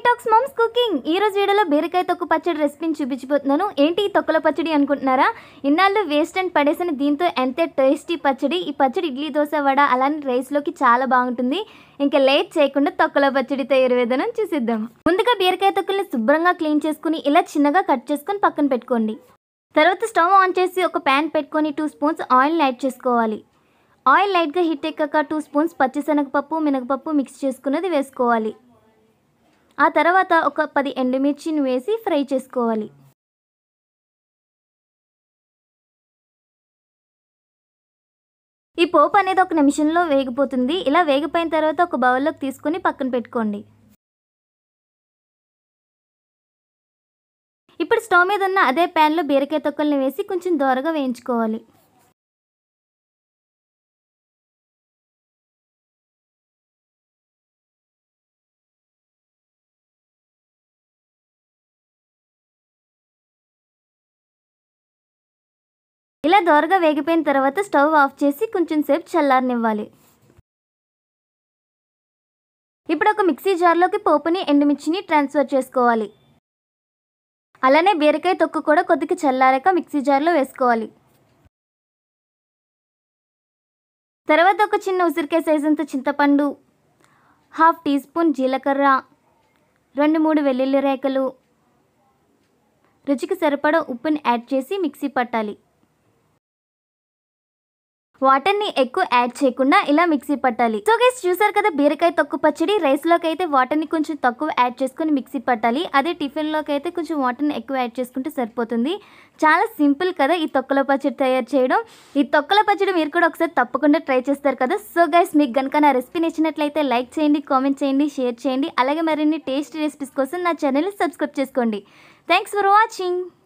talks moms cooking ఈ రోజు వీడియోలో బీరకాయ తొక్కు పచ్చడి రెసిపీని చూపించబోతున్నాను ఏంటి ఈ తొక్కల పచ్చడి అనుకుంటున్నారా ఇన్నాళ్ళు వేస్ట్ అండ్ పడేసిన దీంతో ఎంతే టేస్టీ పచ్చడి ఈ పచ్చడి ఇడ్లీ దోశ వడ అలానే రైస్లోకి చాలా బాగుంటుంది ఇంకా లేట్ చేయకుండా తొక్కల పచ్చడి తయారు విధానం చూసిద్దాం ముందుగా బీరకాయ తొక్కుల్ని శుభ్రంగా క్లీన్ చేసుకుని ఇలా చిన్నగా కట్ చేసుకుని పక్కన పెట్టుకోండి తర్వాత స్టవ్ ఆన్ చేసి ఒక ప్యాన్ పెట్టుకొని టూ స్పూన్స్ ఆయిల్ యాడ్ చేసుకోవాలి ఆయిల్ లైట్గా హీట్ ఎక్కాక టూ స్పూన్స్ పచ్చిశనగపప్పు మినగపప్పు మిక్స్ చేసుకున్నది వేసుకోవాలి ఆ తర్వాత ఒక పది ఎండుమిర్చిని వేసి ఫ్రై చేసుకోవాలి ఈ పోపు అనేది ఒక నిమిషంలో వేగిపోతుంది ఇలా వేగిపోయిన తర్వాత ఒక బౌల్లోకి తీసుకొని పక్కన పెట్టుకోండి ఇప్పుడు స్టవ్ మీద ఉన్న అదే ప్యాన్లో బీరకాయ తొక్కల్ని వేసి కొంచెం దోరగా వేయించుకోవాలి ఇలా దోరగా వేగిపోయిన తర్వాత స్టవ్ ఆఫ్ చేసి కొంచెం సేపు చల్లారనివ్వాలి ఇప్పుడు ఒక మిక్సీ జార్లోకి పోపుని ఎండుమిర్చిని ట్రాన్స్ఫర్ చేసుకోవాలి అలానే బీరకాయ తొక్కు కూడా కొద్దిగా చల్లారాక మిక్సీ జార్లో వేసుకోవాలి తర్వాత ఒక చిన్న ఉసిరికాయ సైజంత చింతపండు హాఫ్ టీ స్పూన్ జీలకర్ర రెండు మూడు వెల్లుల్లి రేకలు రుచికి సరిపడా ఉప్పుని యాడ్ చేసి మిక్సీ పట్టాలి వాటర్ని ఎక్కువ యాడ్ చేయకుండా ఇలా మిక్సీ పట్టాలి సో గైస్ చూసారు కదా బీరకాయ తొక్కు పచ్చడి రైస్లోకి అయితే వాటర్ని కొంచెం తక్కువ యాడ్ చేసుకుని మిక్సీ పట్టాలి అదే టిఫిన్లోకి అయితే కొంచెం వాటర్ని ఎక్కువ యాడ్ చేసుకుంటే సరిపోతుంది చాలా సింపుల్ కదా ఈ తొక్కల పచ్చడి తయారు చేయడం ఈ తొక్కల పచ్చడి మీరు కూడా ఒకసారి తప్పకుండా ట్రై చేస్తారు కదా సో గైస్ మీకు కనుక నా రెసిపీ నచ్చినట్లయితే లైక్ చేయండి కామెంట్ చేయండి షేర్ చేయండి అలాగే మరిన్ని టేస్టీ రెసిపీస్ కోసం నా ఛానల్ని సబ్స్క్రైబ్ చేసుకోండి థ్యాంక్స్ ఫర్ వాచింగ్